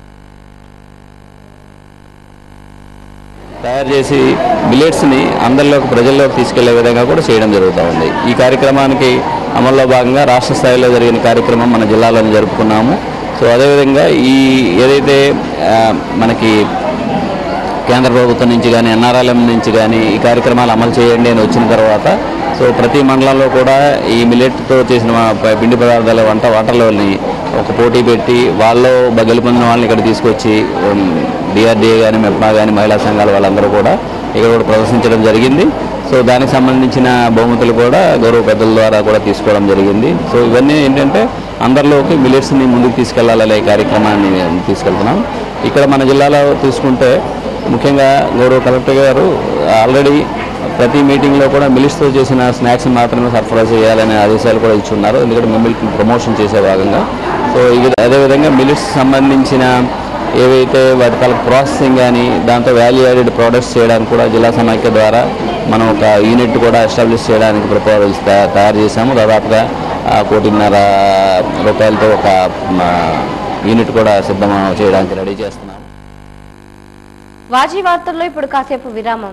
తయారు చేసి మిల్లెట్స్ని అందరిలోకి ప్రజల్లోకి తీసుకెళ్లే విధంగా కూడా చేయడం జరుగుతూ ఉంది ఈ కార్యక్రమానికి అమల్లో భాగంగా రాష్ట్ర స్థాయిలో జరిగిన కార్యక్రమం మన జిల్లాలోనే జరుపుకున్నాము సో అదేవిధంగా ఈ ఏదైతే ఆ, మనకి కేంద్ర ప్రభుత్వం నుంచి కానీ ఎన్ఆర్ఎల్ఎం నుంచి కానీ ఈ కార్యక్రమాలు అమలు చేయండి అని వచ్చిన తర్వాత సో ప్రతి మండలంలో కూడా ఈ మిల్లెట్తో చేసిన ప- పిండి పదార్థాల వంట వంటలని ఒక పోటీ పెట్టి వాళ్ళు బ- గెలుపొందిన వాళ్ళని ఇక్కడ తీసుకొచ్చి డిఆర్డీఏ కానీ మెప్మా కానీ మహిళా సంఘాల వాళ్ళందరూ కూడా ఇక్కడ కూడా ప్రదర్శించడం జరిగింది సో దానికి సంబంధించిన బహుమతులు కూడా గౌరవ పెద్దల ద్వారా కూడా తీసుకోవడం జరిగింది సో ఇవన్నీ ఏంటంటే అందరిలోకి మిల్లెట్స్ని ముందుకు తీసుకెళ్లాలనే కార్యక్రమాన్ని తీసుకెళ్తున్నాం ఇక్కడ మన జిల్లాలో తీసుకుంటే ముఖ్యంగా గౌరవ కలెక్టర్ గారు ఆల్రెడీ ప్రతి మీటింగ్లో కూడా మిలిట్స్తో చేసిన స్నాక్స్ మాత్రమే సరఫరా చేయాలనే ఆదేశాలు కూడా ఇచ్చున్నారు ఎందుకంటే మిల్క్ ప్రమోషన్ చేసే భాగంగా సో ఇది అదేవిధంగా మిలిట్స్ సంబంధించిన ఏవైతే వాటి తాలూకు ప్రాసెసింగ్ కానీ దాంతో వాల్యూ యాడెడ్ ప్రోడక్ట్స్ చేయడానికి కూడా జిల్లా సమాఖ్య ద్వారా మనం ఒక యూనిట్ కూడా ఎస్టాబ్లిష్ చేయడానికి ప్రపోజల్స్ తయా- తయారు చేశాము దాదాపుగా ఆ, కోటిన్నర రూపాయలతో ఒక ఆ, యూనిట్ కూడా సిద్ధం చేయడానికి రెడీ చేస్తున్నాము వాజీ వార్తల్లో ఇప్పుడు కాసేపు విరామం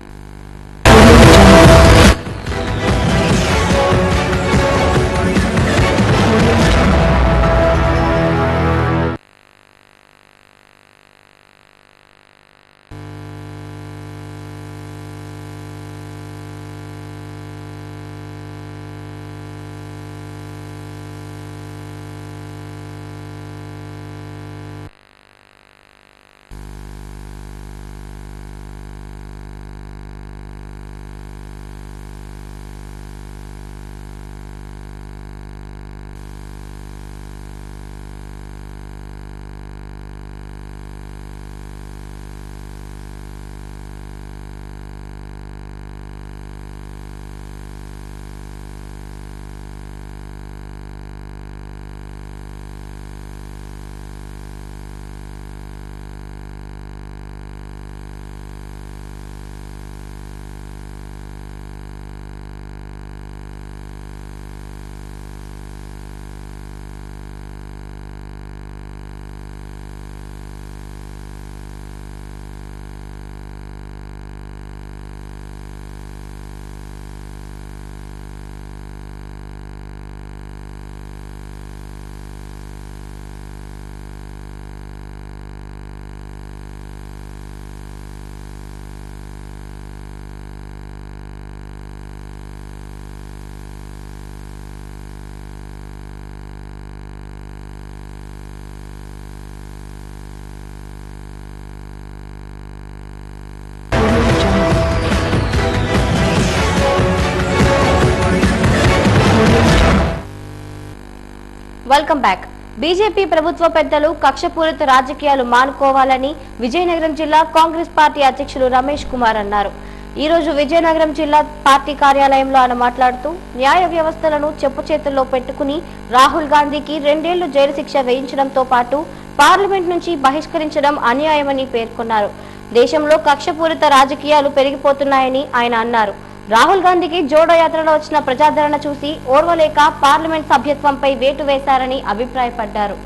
వెల్కమ్ బ్యాక్ బీజేపీ ప్రభుత్వ పెద్దలు కక్షపూరిత రాజకీయాలు మానుకోవాలని విజయనగరం జిల్లా కాంగ్రెస్ పార్టీ అధ్యక్షులు రమేష్ కుమార్ అన్నారు ఈ రోజు విజయనగరం జిల్లా పార్టీ కార్యాలయంలో ఆయన మాట్లాడుతూ న్యాయ వ్యవస్థలను చెప్పు చేతుల్లో పెట్టుకుని రాహుల్ గాంధీకి రెండేళ్లు జైలు శిక్ష వేయించడంతో పాటు పార్లమెంట్ నుంచి బహిష్కరించడం అన్యాయమని పేర్కొన్నారు దేశంలో కక్షపూరిత రాజకీయాలు పెరిగిపోతున్నాయని ఆయన అన్నారు రాహుల్ గాంధీకి జోడో యాత్రలో వచ్చిన ప్రజాదరణ చూసి ఓర్వలేక పార్లమెంట్ సభ్యత్వంపై వేటు వేశారని అభిప్రాయపడ్డారు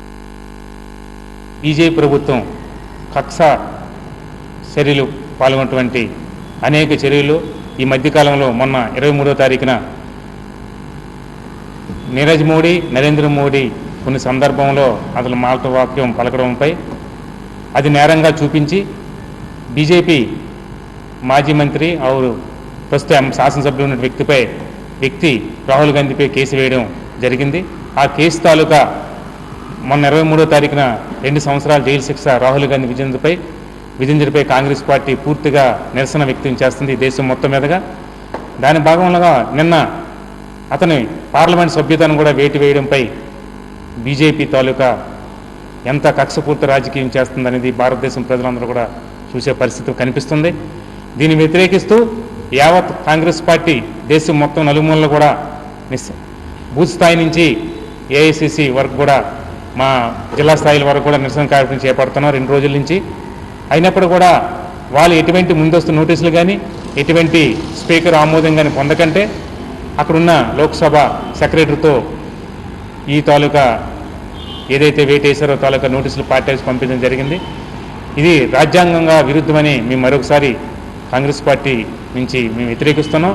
బీజేపీ ప్రభుత్వం కక్ష చర్యలు పాల్గొన్నటువంటి అనేక చర్యలు ఈ మధ్యకాలంలో మొన్న ఇరవై మూడో తారీఖున నీరజ్ మోడీ నరేంద్ర మోడీ కొన్ని సందర్భంలో అసలు మాట వాక్యం పలకడంపై అది నేరంగా చూపించి బీజేపీ మాజీ మంత్రి ఆరు ప్రస్తుత శాసనసభ్యులు ఉన్న వ్యక్తిపై వ్యక్తి రాహుల్ గాంధీపై కేసు వేయడం జరిగింది ఆ కేసు తాలూకా మొన్న ఇరవై మూడో తారీఖున రెండు సంవత్సరాల జైలు శిక్ష రాహుల్ గాంధీ విజయంపై విధించడిపై కాంగ్రెస్ పార్టీ పూర్తిగా నిరసన వ్యక్తం చేస్తుంది ఈ దేశం మొత్తం మీదుగా దాని భాగంగా నిన్న అతని పార్లమెంట్ సభ్యతను కూడా వేటి వేయడంపై బీజేపీ తాలూకా ఎంత కక్షపూర్తి రాజకీయం చేస్తుందనేది భారతదేశం ప్రజలందరూ కూడా చూసే పరిస్థితి కనిపిస్తుంది దీన్ని వ్యతిరేకిస్తూ యావత్ కాంగ్రెస్ పార్టీ దేశం మొత్తం నలుమూలలు కూడా నిస్ బూత్ స్థాయి నుంచి ఏఐసిసి వరకు కూడా మా జిల్లా స్థాయిల వరకు కూడా నిరసన కార్యక్రమం చేపడుతున్నాం రెండు రోజుల నుంచి అయినప్పుడు కూడా వాళ్ళు ఎటువంటి ముందస్తు నోటీసులు కానీ ఎటువంటి స్పీకర్ ఆమోదం కానీ పొందకంటే అక్కడున్న లోక్సభ సెక్రటరీతో ఈ తాలూకా ఏదైతే వేటేశారో తాలూకా నోటీసులు పార్టీ హౌస్ పంపించడం జరిగింది ఇది రాజ్యాంగంగా విరుద్ధమని మేము మరొకసారి కాంగ్రెస్ పార్టీ నుంచి మేము వ్యతిరేకిస్తున్నాం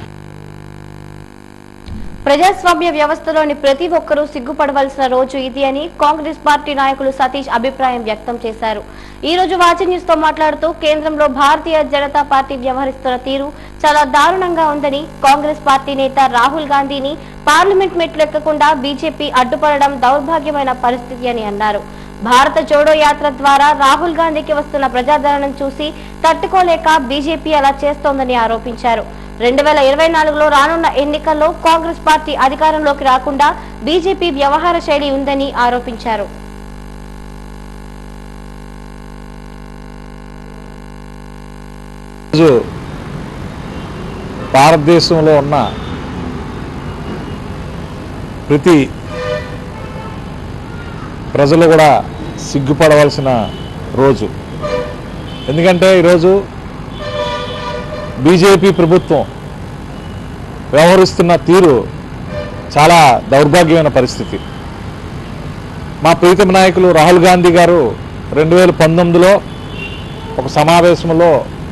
ప్రజాస్వామ్య వ్యవస్థలోని ప్రతి ఒక్కరూ సిగ్గుపడవలసిన రోజు ఇది అని కాంగ్రెస్ పార్టీ నాయకులు సతీష్ అభిప్రాయం వ్యక్తం చేశారు ఈ రోజు వాచి న్యూస్ తో మాట్లాడుతూ కేంద్రంలో భారతీయ జనతా పార్టీ వ్యవహరిస్తున్న తీరు చాలా దారుణంగా ఉందని కాంగ్రెస్ పార్టీ నేత రాహుల్ గాంధీని పార్లమెంట్ మెట్లు ఎక్కకుండా బీజేపీ అడ్డుపడడం దౌర్భాగ్యమైన పరిస్థితి అని అన్నారు భారత జోడో యాత్ర ద్వారా రాహుల్ గాంధీకి వస్తున్న ప్రజాదరణను చూసి తట్టుకోలేక బీజేపీ అలా చేస్తోందని ఆరోపించారు రెండు వేల ఇరవై నాలుగులో రానున్న ఎన్నికల్లో కాంగ్రెస్ పార్టీ అధికారంలోకి రాకుండా బీజేపీ వ్యవహార శైలి ఉందని ఆరోపించారు ఈరోజు భారతదేశంలో ఉన్న ప్రతి ప్రజలు కూడా సిగ్గుపడవలసిన రోజు ఎందుకంటే ఈరోజు బీజేపీ ప్రభుత్వం వ్యవహరిస్తున్న తీరు చాలా దౌర్భాగ్యమైన పరిస్థితి మా ప్రీతమ నాయకులు రాహుల్ గాంధీ గారు రెండు వేల పంతొమ్మిదిలో ఒక సమావేశంలో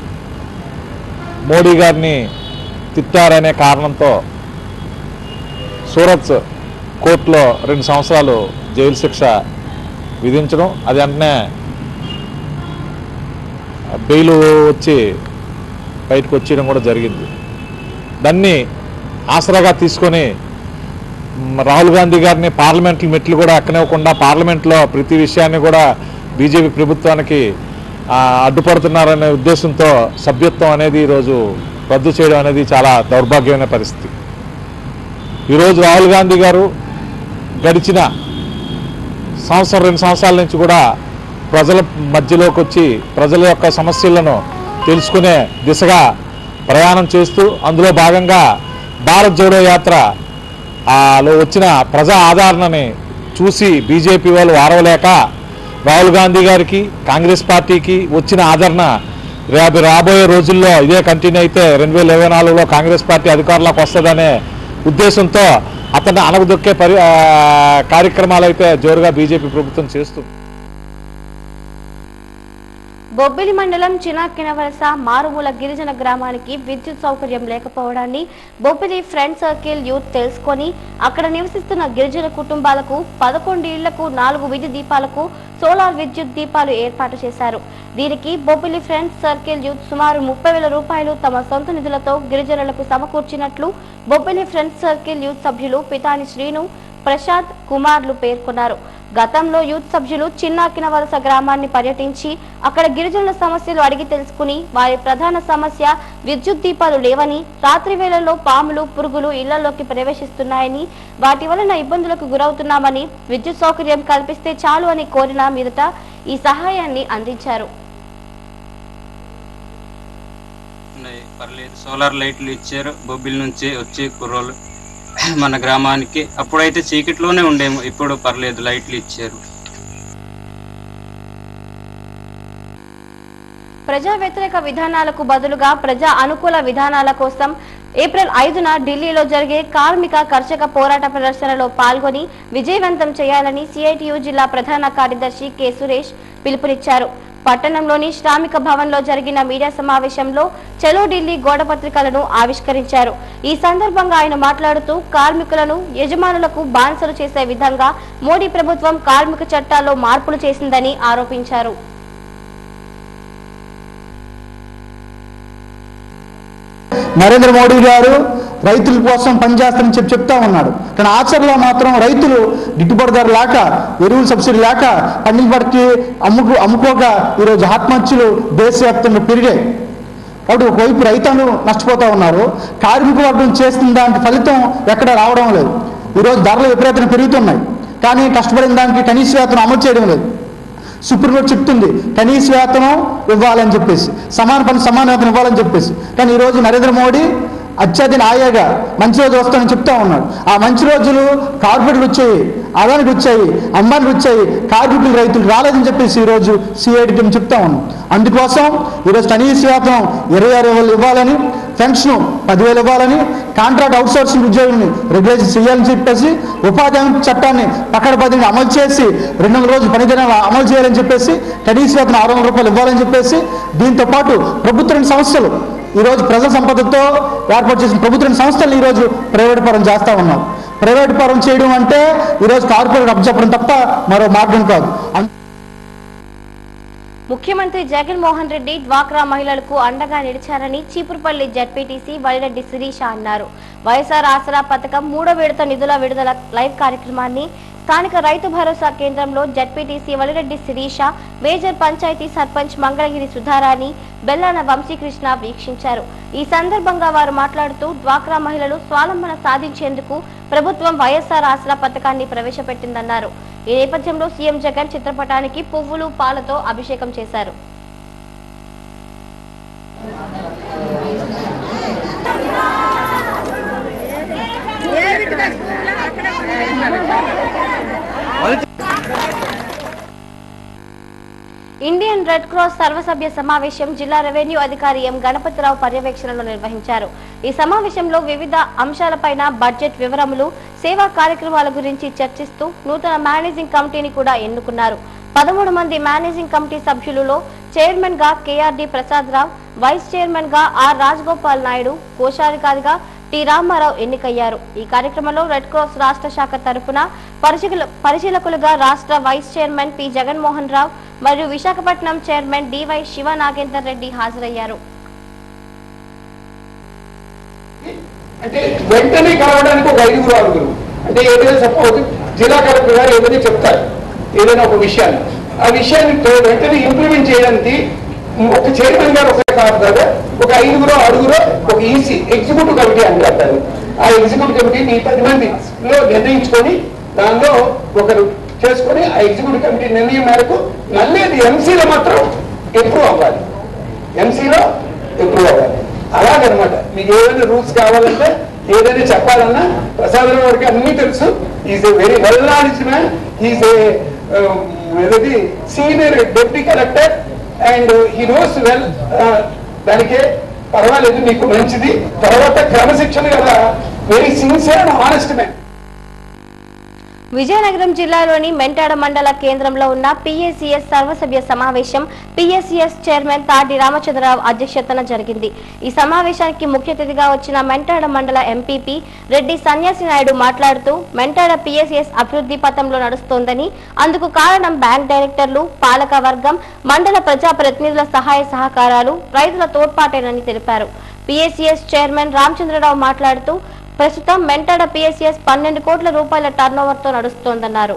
మోడీ గారిని తిట్టారనే కారణంతో సూరత్ కోర్టులో రెండు సంవత్సరాలు జైలు శిక్ష విధించడం అది వెంటనే బెయిల్ వచ్చి బయటకు వచ్చేయడం కూడా జరిగింది దాన్ని ఆసరాగా తీసుకొని మ్, రాహుల్ గాంధీ గారిని పార్లమెంట్ మెట్లు కూడా ఎక్కనివ్వకుండా పార్లమెంట్లో ప్రతి విషయాన్ని కూడా బీజేపీ ప్రభుత్వానికి ఆ, అడ్డుపడుతున్నారనే ఉద్దేశంతో సభ్యత్వం అనేది ఈరోజు రద్దు చేయడం అనేది చాలా దౌర్భాగ్యమైన పరిస్థితి ఈరోజు రాహుల్ గాంధీ గారు గడిచిన సంవత్సరం రెండు సంవత్సరాల నుంచి కూడా ప్రజల మధ్యలోకి వచ్చి ప్రజల యొక్క సమస్యలను తెలుసుకునే దిశగా ప్రయాణం చేస్తూ అందులో భాగంగా భారత్ జోడో యాత్ర ఆ, లో వచ్చిన ప్రజా ఆదరణని చూసి బీజేపీ వాళ్ళు వారవలేక రాహుల్ గాంధీ గారికి కాంగ్రెస్ పార్టీకి వచ్చిన ఆదరణ రేపు రాబోయే రోజుల్లో ఇదే కంటిన్యూ అయితే రెండు వేల ఇరవై నాలుగులో కాంగ్రెస్ పార్టీ అధికారంలోకి వస్తుందనే ఉద్దేశంతో అతన్ని అనగదొక్కే పరి ఆ, కార్యక్రమాలు అయితే జోరుగా బీజేపీ ప్రభుత్వం చేస్తుంది బొబ్బిలి మండలం చినాకినవలస మారుమూల గిరిజన గ్రామానికి విద్యుత్ సౌకర్యం లేకపోవడాన్ని బొబ్బిలి ఫ్రెండ్ సర్కిల్ యూత్ తెలుసుకొని అక్కడ నివసిస్తున్న గిరిజన కుటుంబాలకు పదకొండు ఇళ్లకు నాలుగు విద్యుత్ దీపాలకు సోలార్ విద్యుత్ దీపాలు ఏర్పాటు చేశారు దీనికి బొబ్బిలి ఫ్రెండ్స్ సర్కిల్ యూత్ సుమారు ముప్పై వేల రూపాయలు తమ సొంత నిధులతో గిరిజనులకు సమకూర్చినట్లు బొబ్బిలి ఫ్రెండ్స్ సర్కిల్ యూత్ సభ్యులు పితాని శ్రీను ప్రసాద్ కుమార్లు పేర్కొన్నారు గతంలో యూత్ సభ్యులు చిన్నాకిన వలస గ్రామాన్ని పర్యటించి అక్కడ గిరిజనుల సమస్యలు అడిగి తెలుసుకుని వారి ప్రధాన సమస్య విద్యుత్ దీపాలు లేవని రాత్రి వేళల్లో పాములు పురుగులు ఇళ్లలోకి ప్రవేశిస్తున్నాయని వాటి వలన ఇబ్బందులకు గురవుతున్నామని విద్యుత్ సౌకర్యం కల్పిస్తే చాలు అని కోరిన మీదట ఈ సహాయాన్ని అందించారు ఉన్నాయి పర్లేదు సోలార్ లైట్లు ఇచ్చారు బొబ్బిల్ నుంచి వచ్చే కుర్రోళ్ళు మన గ్రామానికి అప్పుడైతే చీకట్లోనే ఉండేము ఇప్పుడు పర్లేదు లైట్లు ఇచ్చారు ప్రజా వ్యతిరేక విధానాలకు బదులుగా ప్రజా అనుకూల విధానాల కోసం ఏప్రిల్ ఐదున ఢిల్లీలో జరిగే కార్మిక కర్షక పోరాట ప్రదర్శనలో పాల్గొని విజయవంతం చేయాలని సిఐటియు జిల్లా ప్రధాన కార్యదర్శి కె సురేష్ పిలుపునిచ్చారు పట్టణంలోని శ్రామిక భవన్లో జరిగిన మీడియా సమావేశంలో చలో ఢిల్లీ గోడ పత్రికలను ఆవిష్కరించారు ఈ సందర్భంగా ఆయన మాట్లాడుతూ కార్మికులను యజమానులకు బానిసలు చేసే విధంగా మోడీ ప్రభుత్వం కార్మిక చట్టాల్లో మార్పులు చేసిందని ఆరోపించారు నరేంద్ర మోడీ గారు రైతుల కోసం పనిచేస్తారని చెప్పి చెప్తా ఉన్నాడు కానీ ఆచరణలో మాత్రం రైతులు గిట్టుబాటు ధర లేక ఎరువుల సబ్సిడీ లేక పండించిన వాటికి అమ్ముకు అమ్ముకోక ఈరోజు ఆత్మహత్యలు దేశవ్యాప్తంగా పెరిగాయి కాబట్టి ఒకవైపు రైతులు నష్టపోతూ ఉన్నారు కార్మిక వర్గం చేస్తున్న దానికి ఫలితం ఎక్కడ రావడం లేదు ఈరోజు ధరలు విపరీతంగా పెరుగుతున్నాయి కానీ కష్టపడిన దానికి కనీస వేతనం అమలు చేయడం లేదు సుప్రీంకోర్టు చెప్తుంది కనీస వేతనం ఇవ్వాలని చెప్పేసి సమాన పని సమాన వేతనం ఇవ్వాలని చెప్పేసి కానీ ఈరోజు నరేంద్ర మోడీ అత్యాధిక ఆయాగా మంచి రోజు వస్తానని చెప్తా ఉన్నాడు ఆ మంచి రోజులు కార్పొరేట్లు వచ్చాయి అదానికి వచ్చాయి అంబానికి వచ్చాయి కార్మికులు రైతులు రాలేదని చెప్పేసి ఈరోజు సిఐడికి చెప్తా ఉన్నాం అందుకోసం ఈరోజు కనీస వేతనం ఇరవై ఆరు వేలు ఇవ్వాలని పెన్షన్ పదివేలు ఇవ్వాలని కాంట్రాక్ట్ అవుట్సోర్సింగ్ ఉద్యోగుల్ని రెగ్యులేషన్ చేయాలని చెప్పేసి ఉపాధి హామీ చట్టాన్ని పక్కన పదిని అమలు చేసి రెండు వందల రోజులు పని దినాలు అమలు చేయాలని చెప్పేసి కనీస వేతనం ఆరు వందల రూపాయలు ఇవ్వాలని చెప్పేసి దీంతో పాటు ప్రభుత్వ రంగ సంస్థలు ఈరోజు ప్రజల సంపదతో ఏర్పాటు చేసిన ప్రభుత్వ రంగ సంస్థలు ఈరోజు ప్రైవేట్ పరం చేస్తూ ఉన్నారు ప్రైవేట్ పరం చేయడం అంటే ఈరోజు కార్పొరేట్ అప్పచెప్పడం తప్ప మరో మార్గం కాదు అం- ముఖ్యమంత్రి జగన్మోహన్ రెడ్డి డ్వాక్రా మహిళలకు అండగా నిలిచారని చీపురుపల్లి జడ్పీటీసీ వలిరెడ్డి శిరీష అన్నారు వైఎస్ఆర్ ఆసరా పథకం మూడో విడత నిధుల విడుదల లైవ్ కార్యక్రమాన్ని స్థానిక రైతు భరోసా కేంద్రంలో జడ్పీటీసీ వలిరెడ్డి శిరీష మేజర్ పంచాయతీ సర్పంచ్ మంగళగిరి సుధారాణి బెల్లాన వంశీకృష్ణ వీక్షించారు ఈ సందర్భంగా వారు మాట్లాడుతూ డ్వాక్రా మహిళలు స్వాలంబన సాధించేందుకు ప్రభుత్వం వైఎస్ఆర్ ఆసరా పథకాన్ని ప్రవేశపెట్టిందన్నారు ఈ నేపథ్యంలో సీఎం జగన్ చిత్రపటానికి పువ్వులు పాలతో అభిషేకం చేశారు ఇండియన్ రెడ్ క్రాస్ సర్వసభ్య సమావేశం జిల్లా రెవెన్యూ అధికారి ఎం గణపతిరావు పర్యవేక్షణలో నిర్వహించారు ఈ సమావేశంలో వివిధ అంశాలపైన బడ్జెట్ వివరములు సేవా కార్యక్రమాల గురించి చర్చిస్తూ నూతన మేనేజింగ్ కమిటీని కూడా ఎన్నుకున్నారు పదమూడు మంది మేనేజింగ్ కమిటీ సభ్యులలో చైర్మన్ గా కేఆర్డి ప్రసాద్ రావు వైస్ చైర్మన్ గా ఆర్ రాజగోపాల్ నాయుడు కోశాధికారిగా టి రామారావు ఎన్నికయ్యారు ఈ కార్యక్రమంలో రెడ్ క్రాస్ రాష్ట్ర శాఖ తరఫున పరిశీల పరిశీలకులుగా రాష్ట్ర వైస్ చైర్మన్ పి జగన్మోహన్ రావు మరియు విశాఖపట్నం చైర్మన్ డివై శివ నాగేందర్ రెడ్డి హాజరయ్యారు అంటే వెంటనే కలవడానికి ఒక ఐదుగురు ఆరుగురు అంటే ఏదైనా సపోజ్ జిల్లా కలెక్టర్ గారు ఏదైనా చెప్తారు ఏదైనా ఒక విషయాన్ని ఆ విషయాన్ని తో- వెంటనే ఇంప్లిమెంట్ చేయడానికి ఒక చైర్మన్ గారు ఒక కాదు ఒక ఐదుగురు ఆరుగురు ఒక ఈసీ ఎగ్జిక్యూటివ్ కమిటీ అంటారు ఆ ఎగ్జిక్యూటివ్ కమిటీని పది మందిలో నిర్ణయించుకొని దానిలో ఒకరు చేసుకొని ఆ ఎగ్జిక్యూటివ్ కమిటీ నిర్ణయం మేరకు మళ్ళీ అది ఎంసీలో మాత్రం ఎప్రూవ్ అవ్వాలి ఎంసీలో ఎప్రూవ్ అవ్వాలి అలాగనమాట మీకు ఏదైనా రూల్స్ కావాలంటే ఏదైనా చెప్పాలన్నా ప్రసాదరావు గారికి అన్ని తెలుసు is a very well knowledge man is a ఏదది senior deputy collector and he knows well దానికే పర్వాలేదు మీకు మంచిది తర్వాత క్రమశిక్షణ గల very sincere and honest man Vizianagaram జిల్లాలోని మెంటాడ మండల కేంద్రంలో ఉన్న పిఎస్సిఎస్ సర్వసభ్య సమావేశం పిఎస్సిఎస్ చైర్మన్ తాడి రామచంద్రరావు అధ్యక్షతన జరిగింది ఈ సమావేశానికి ముఖ్య అతిథిగా వచ్చిన మెంటాడ మండల ఎంపీపీ రెడ్డి సన్యాసి నాయుడు మాట్లాడుతూ మెంటాడ పిఎస్సిఎస్ అభివృద్ధి పథంలో నడుస్తోందని అందుకు కారణం బ్యాంక్ డైరెక్టర్లు పాలక వర్గం మండల ప్రజాప్రతినిధుల సహాయ సహకారాలు రైతుల తోడ్పాటేనని తెలిపారు పిఎస్సిఎస్ చైర్మన్ రామచంద్రరావు మాట్లాడుతూ ప్రస్తుతం మెంటాడ పిఎస్సిఎస్ పన్నెండు కోట్ల రూపాయల టర్నోవర్తో నడుస్తోందన్నారు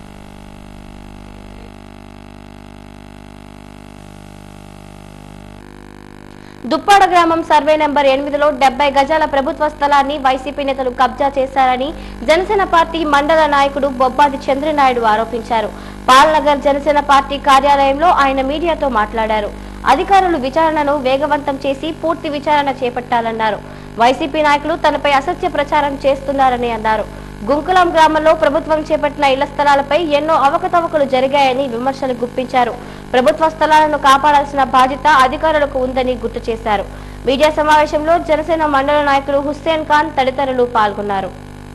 దుప్పాడ గ్రామం సర్వే నెంబర్ ఎనిమిదిలో డెబ్బై గజాల ప్రభుత్వ స్థలాన్ని వైసీపీ నేతలు కబ్జా చేశారని జనసేన పార్టీ మండల నాయకుడు బొబ్బాటి చంద్రనాయుడు ఆరోపించారు పాల్నగర్ జనసేన పార్టీ కార్యాలయంలో ఆయన మీడియాతో మాట్లాడారు అధికారులు విచారణను వేగవంతం చేసి పూర్తి విచారణ చేపట్టాలన్నారు వైసీపీ నాయకులు తనపై అసత్య ప్రచారం చేస్తున్నారని అన్నారు గుంకులాం గ్రామంలో ప్రభుత్వం చేపట్టిన ఇళ్ల స్థలాలపై ఎన్నో అవకతవకలు జరిగాయని విమర్శలు గుప్పించారు ప్రభుత్వ స్థలాలను కాపాడాల్సిన బాధ్యత అధికారులకు ఉందని గుర్తు చేశారు మీడియా సమావేశంలో జనసేన మండల నాయకులు హుస్సేన్ ఖాన్ తదితరులు పాల్గొన్నారు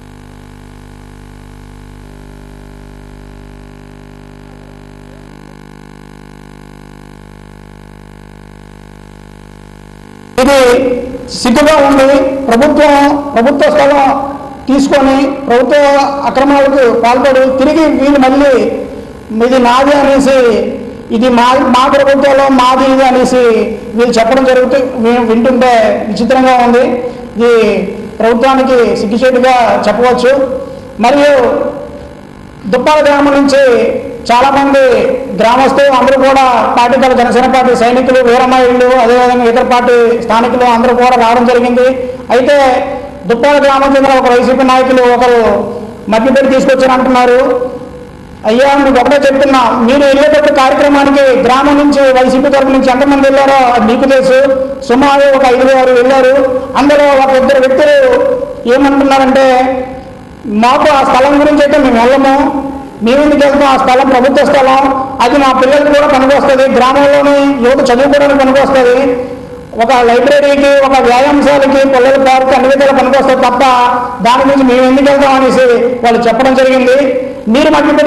ఇది సిగ్గుగా ఉండి ప్రభుత్వం ప్రభుత్వ స్థలం తీసుకొని ప్రభుత్వ అక్రమాలకు పాల్పడి తిరిగి వీళ్ళు మళ్ళీ ఇది నాది అనేసి ఇది మా మా ప్రభుత్వంలో మాది ఇది అనేసి వీళ్ళు చెప్పడం జరుగుతూ మేము వింటుంటే విచిత్రంగా ఉంది ఇది ప్రభుత్వానికి సిగ్గుచేటుగా చెప్పవచ్చు మరియు దుప్పాల గ్రామం నుంచి చాలా మంది గ్రామస్తులు అందరూ కూడా పార్టీ గల జనసేన పార్టీ సైనికులు వీరమహిళలు అదేవిధంగా ఇతర పార్టీ స్థానికులు అందరూ కూడా రావడం జరిగింది అయితే దుప్పాల గ్రామం చెందిన ఒక వైసీపీ నాయకులు ఒకరు మధ్యపెట్టి తీసుకొచ్చారు అంటున్నారు అయ్యా మీకు ఒకటే చెప్తున్నా మీరు వెళ్ళేటప్పుడు కార్యక్రమానికి గ్రామం నుంచి వైసీపీ తరపు నుంచి ఎంతమంది వెళ్ళారో అది మీకు తెలుసు సుమారు ఒక ఐదు ఆరు వెళ్ళారు అందులో ఒక ఇద్దరు వ్యక్తులు ఏమంటున్నారంటే మాకు ఆ స్థలం గురించి అయితే మేము వెళ్ళము మేము ఎందుకు వెళ్తాం ఆ స్థలం ప్రభుత్వ స్థలం అది మా పిల్లలకు కూడా పనికొస్తుంది గ్రామంలోని యువత చదువుకోవడానికి పనికొస్తుంది ఒక లైబ్రరీకి ఒక వ్యాయామశాలకి పిల్లల పార్క్ అన్ని విధాలు పనికొస్తుంది తప్ప దాని గురించి మేము ఎందుకు వెళ్తాం అనేసి వాళ్ళు చెప్పడం జరిగింది మీరు మధ్య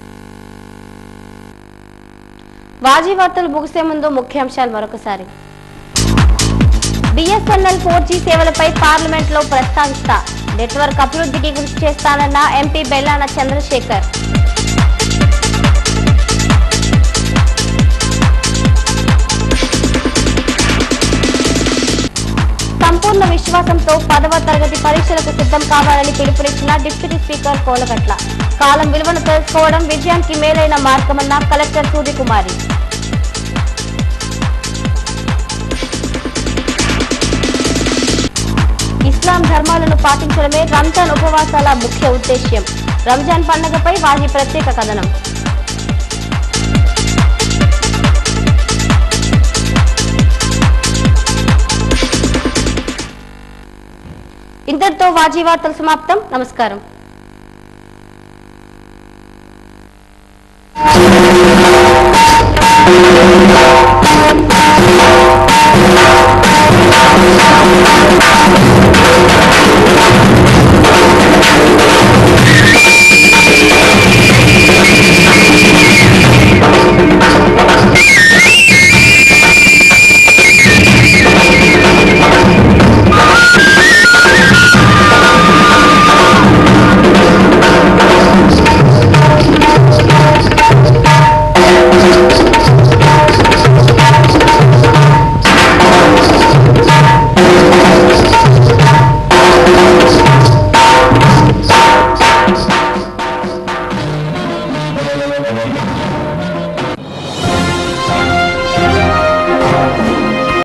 వాజీ వార్తలు ముగిసే ముందు ముఖ్యాంశాలు మరొకసారి బిఎస్ఎన్ఎల్ ఫోర్ జీ సేవలపై పార్లమెంట్ లో ప్రస్తావిస్తా నెట్వర్క్ అభివృద్ధికి కృషి చేస్తానన్న ఎంపీ బెల్లాన చంద్రశేఖర్ సంపూర్ణ విశ్వాసంతో పదవ తరగతి పరీక్షలకు సిద్ధం కావాలని పిలుపునిచ్చిన డిప్యూటీ స్పీకర్ కోలగట్ల కాలం విలువను తెలుసుకోవడం విజయానికి మేలైన మార్గమన్న కలెక్టర్ సూర్యకుమారి ఇస్లాం ధర్మాలను పాటించడమే రంజాన్ ఉపవాసాల ముఖ్య ఉద్దేశ్యం రంజాన్ పండుగపై వాజీ ప్రత్యేక కథనం ఇంతటితో వాజీ వార్తలు సమాప్తం నమస్కారం Thank you.